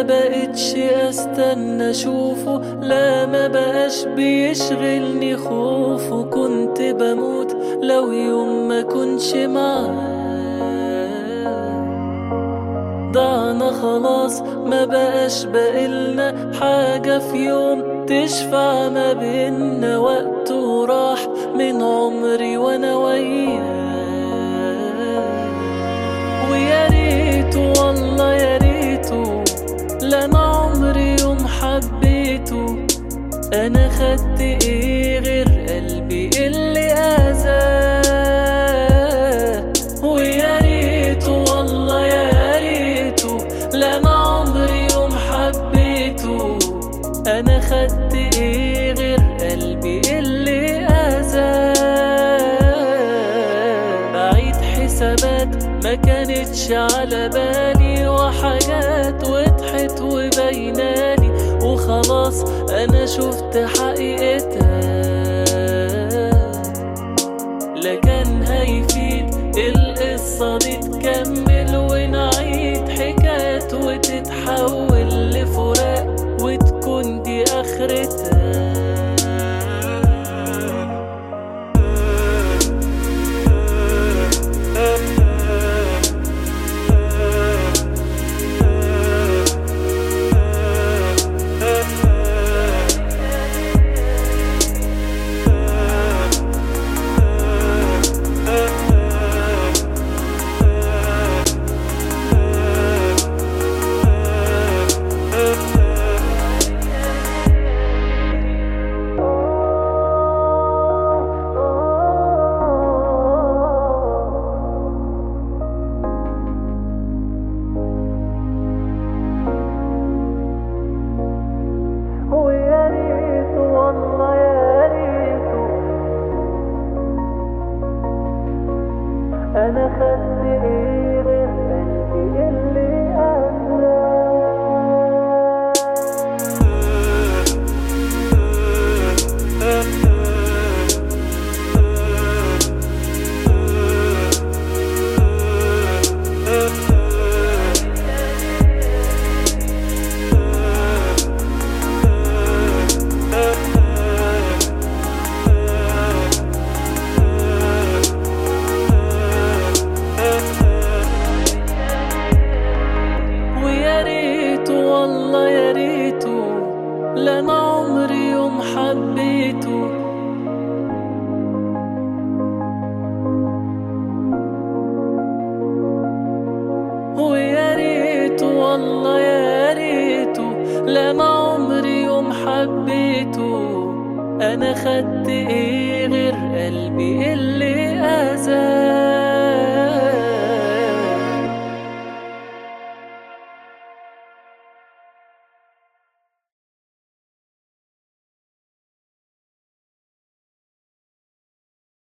بقتش استنى اشوفه لا ما بقاش بيشغلني خوفه كنت بموت لو يوم ما كنش معاه ضعنا خلاص ما بقاش بقلنا حاجة في يوم تشفع ما بينا وقته راح من عمري وانا وياه ويا ريته والله يا ريته لا انا عمري يوم حبيته انا خدت ايه غير قلبي اللي اذاه ويا ريته والله يا ريته لا انا عمري يوم حبيته انا خدت ايه غير قلبي اللي اذاه بعيد حسابات ما كانتش على بالي وحاجات وضحت وبينالي وخلاص انا شفت حقيقتها لا كان هيفيد القصة دي تكمل ونعيد حكايات وتتحول لفراق وتكون دي آخرتها ويا ريت والله يا ريت انا خدت ايه غير قلبي اللي ويا ريت والله يا ريته لا انا عمري يوم حبيته ويا ريت والله يا ريته لا انا عمري يوم حبيته انا خدت ايه غير قلبي اللي اذاه